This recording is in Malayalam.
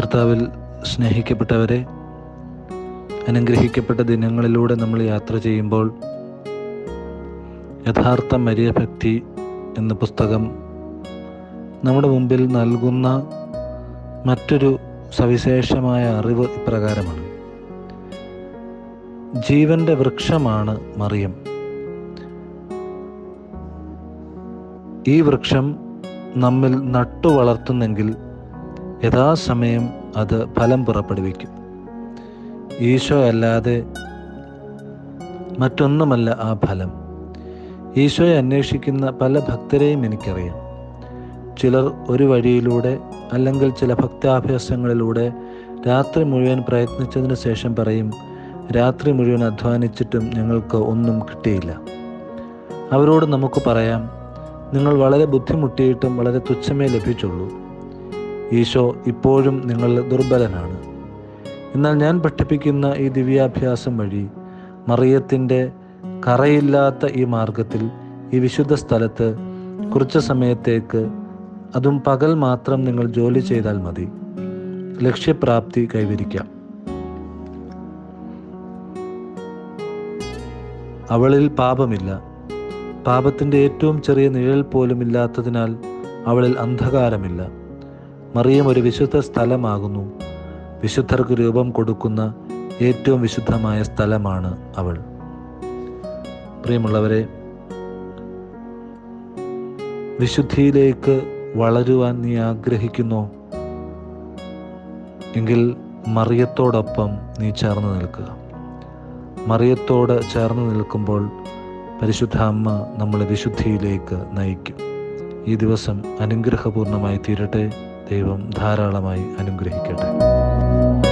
കർത്താവിൽ സ്നേഹിക്കപ്പെട്ടവരെ അനുഗ്രഹിക്കപ്പെട്ട ദിനങ്ങളിലൂടെ നമ്മൾ യാത്ര ചെയ്യുമ്പോൾ യഥാർത്ഥ മരിയഭക്തി എന്ന പുസ്തകം നമ്മുടെ മുമ്പിൽ നൽകുന്ന മറ്റൊരു സവിശേഷമായ അറിവ് ഇപ്രകാരമാണ് ജീവന്റെ വൃക്ഷമാണ് മറിയം ഈ വൃക്ഷം നമ്മിൽ നട്ടു വളർത്തുന്നെങ്കിൽ യഥാസമയം അത് ഫലം പുറപ്പെടുവിക്കും ഈശോ അല്ലാതെ മറ്റൊന്നുമല്ല ആ ഫലം ഈശോയെ അന്വേഷിക്കുന്ന പല ഭക്തരെയും എനിക്കറിയാം ചിലർ ഒരു വഴിയിലൂടെ അല്ലെങ്കിൽ ചില ഭക്താഭ്യാസങ്ങളിലൂടെ രാത്രി മുഴുവൻ പ്രയത്നിച്ചതിന് ശേഷം പറയും രാത്രി മുഴുവൻ അധ്വാനിച്ചിട്ടും ഞങ്ങൾക്ക് ഒന്നും കിട്ടിയില്ല അവരോട് നമുക്ക് പറയാം നിങ്ങൾ വളരെ ബുദ്ധിമുട്ടിയിട്ടും വളരെ തുച്ഛമേ ലഭിച്ചുള്ളൂ ഈശോ ഇപ്പോഴും നിങ്ങൾ ദുർബലനാണ് എന്നാൽ ഞാൻ പഠിപ്പിക്കുന്ന ഈ ദിവ്യാഭ്യാസം വഴി മറിയത്തിൻ്റെ കറയില്ലാത്ത ഈ മാർഗത്തിൽ ഈ വിശുദ്ധ സ്ഥലത്ത് കുറച്ച് സമയത്തേക്ക് അതും പകൽ മാത്രം നിങ്ങൾ ജോലി ചെയ്താൽ മതി ലക്ഷ്യപ്രാപ്തി കൈവരിക്കാം അവളിൽ പാപമില്ല പാപത്തിൻ്റെ ഏറ്റവും ചെറിയ നിഴൽ പോലും ഇല്ലാത്തതിനാൽ അവളിൽ അന്ധകാരമില്ല മറിയം ഒരു വിശുദ്ധ സ്ഥലമാകുന്നു വിശുദ്ധർക്ക് രൂപം കൊടുക്കുന്ന ഏറ്റവും വിശുദ്ധമായ സ്ഥലമാണ് അവൾ പ്രിയമുള്ളവരെ വിശുദ്ധിയിലേക്ക് വളരുവാൻ നീ ആഗ്രഹിക്കുന്നോ എങ്കിൽ മറിയത്തോടൊപ്പം നീ ചേർന്ന് നിൽക്കുക മറിയത്തോട് ചേർന്ന് നിൽക്കുമ്പോൾ പരിശുദ്ധ അമ്മ നമ്മളെ വിശുദ്ധിയിലേക്ക് നയിക്കും ഈ ദിവസം അനുഗ്രഹപൂർണമായി തീരട്ടെ ദൈവം ധാരാളമായി അനുഗ്രഹിക്കട്ടെ